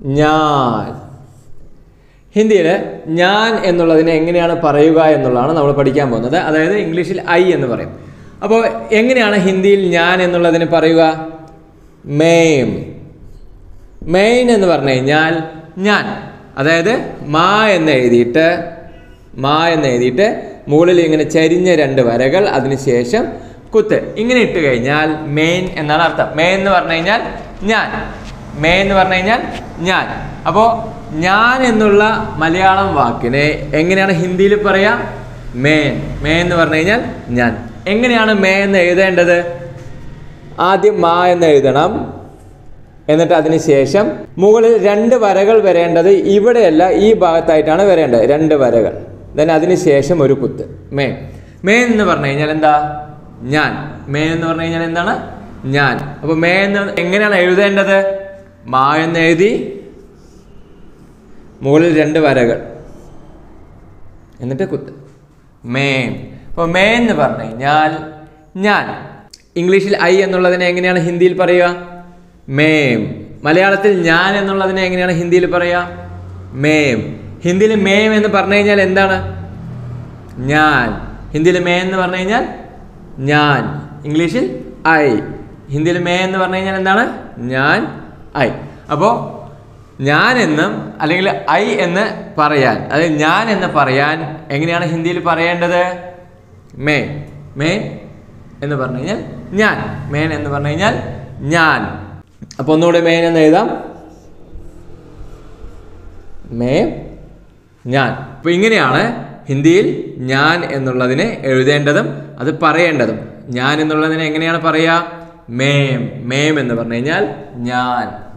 ഞാൻ ഹിന്ദിയിൽ ഞാൻ എന്നുള്ളതിനെ എങ്ങനെയാണ് പറയുക എന്നുള്ളതാണ് നമ്മൾ പഠിക്കാൻ പോകുന്നത് അതായത് ഇംഗ്ലീഷിൽ ഐ എന്ന് പറയും അപ്പോൾ എങ്ങനെയാണ് ഹിന്ദിയിൽ ഞാൻ എന്നുള്ളതിന് പറയുക മേം മെയിൻ എന്ന് പറഞ്ഞു കഴിഞ്ഞാൽ ഞാൻ അതായത് മാ എന്ന് എഴുതിയിട്ട് മാ എന്ന് എഴുതിയിട്ട് മുകളിൽ ഇങ്ങനെ ചരിഞ്ഞ രണ്ട് വരകൾ അതിനുശേഷം കുത്ത് ഇങ്ങനെ ഇട്ട് കഴിഞ്ഞാൽ മെയിൻ എന്നാണ് അർത്ഥം മെയിൻ എന്ന് പറഞ്ഞു കഴിഞ്ഞാൽ ഞാൻ മേ എന്ന് പറഞ്ഞു കഴിഞ്ഞാൽ ഞാൻ അപ്പോൾ ഞാൻ എന്നുള്ള മലയാളം വാക്കിനെ എങ്ങനെയാണ് ഹിന്ദിയിൽ പറയാ മേൻ മേ എന്ന് പറഞ്ഞു കഴിഞ്ഞാൽ ഞാൻ എങ്ങനെയാണ് മേ എന്ന് എഴുതേണ്ടത് ആദ്യം മാ എന്ന് എഴുതണം എന്നിട്ട് അതിന് ശേഷം മുകളിൽ രണ്ട് വരകൾ വരേണ്ടത് ഇവിടെയല്ല ഈ ഭാഗത്തായിട്ടാണ് വരേണ്ടത് രണ്ട് വരകൾ ദെൻ അതിന് ശേഷം ഒരു കുത്ത് മേ മേ എന്ന് പറഞ്ഞു കഴിഞ്ഞാൽ എന്താ ഞാൻ മേ എന്ന് പറഞ്ഞു കഴിഞ്ഞാൽ എന്താണ് ഞാൻ അപ്പൊ മേ എന്ന് എങ്ങനെയാണ് എഴുതേണ്ടത് മാ എന്ന് എഴുതി മുകളിൽ രണ്ട് വരകൾ എന്നിട്ട് കുത്ത് മേ അപ്പോൾ മേ എന്ന് പറഞ്ഞു കഴിഞ്ഞാൽ ഞാൻ ഇംഗ്ലീഷിൽ ഐ എന്നുള്ളതിനെ എങ്ങനെയാണ് ഹിന്ദിയിൽ പറയുക മേം മലയാളത്തിൽ ഞാൻ എന്നുള്ളതിനെ എങ്ങനെയാണ് ഹിന്ദിയിൽ പറയുക മേം ഹിന്ദിയിൽ മേം എന്ന് പറഞ്ഞു കഴിഞ്ഞാൽ എന്താണ് ഞാൻ ഹിന്ദിയിൽ മേ എന്ന് പറഞ്ഞു കഴിഞ്ഞാൽ ഞാൻ ഇംഗ്ലീഷിൽ ഐ ഹിന്ദിയിൽ മേ എന്ന് പറഞ്ഞു കഴിഞ്ഞാൽ എന്താണ് ഞാൻ ഐ അപ്പോൾ ഞാൻ എന്നും അല്ലെങ്കിൽ ഐ എന്ന് പറയാൻ അതായത് ഞാൻ എന്ന് പറയാൻ എങ്ങനെയാണ് ഹിന്ദിയിൽ പറയേണ്ടത് മേ മേ എന്ന് പറഞ്ഞു കഴിഞ്ഞാൽ ഞാൻ മേൻ എന്ന് പറഞ്ഞു കഴിഞ്ഞാൽ ഞാൻ അപ്പോൾ ഒന്നുകൂടെ മേൻ എന്ന് എഴുതാം മേ ഞാൻ അപ്പോൾ ഇങ്ങനെയാണ് ഹിന്ദിയിൽ ഞാൻ എന്നുള്ളതിനെ എഴുതേണ്ടതും അത് പറയേണ്ടതും ഞാൻ എന്നുള്ളതിനെ എങ്ങനെയാണ് പറയുക മേം മേം എന്ന് പറഞ്ഞു കഴിഞ്ഞാൽ ഞാൻ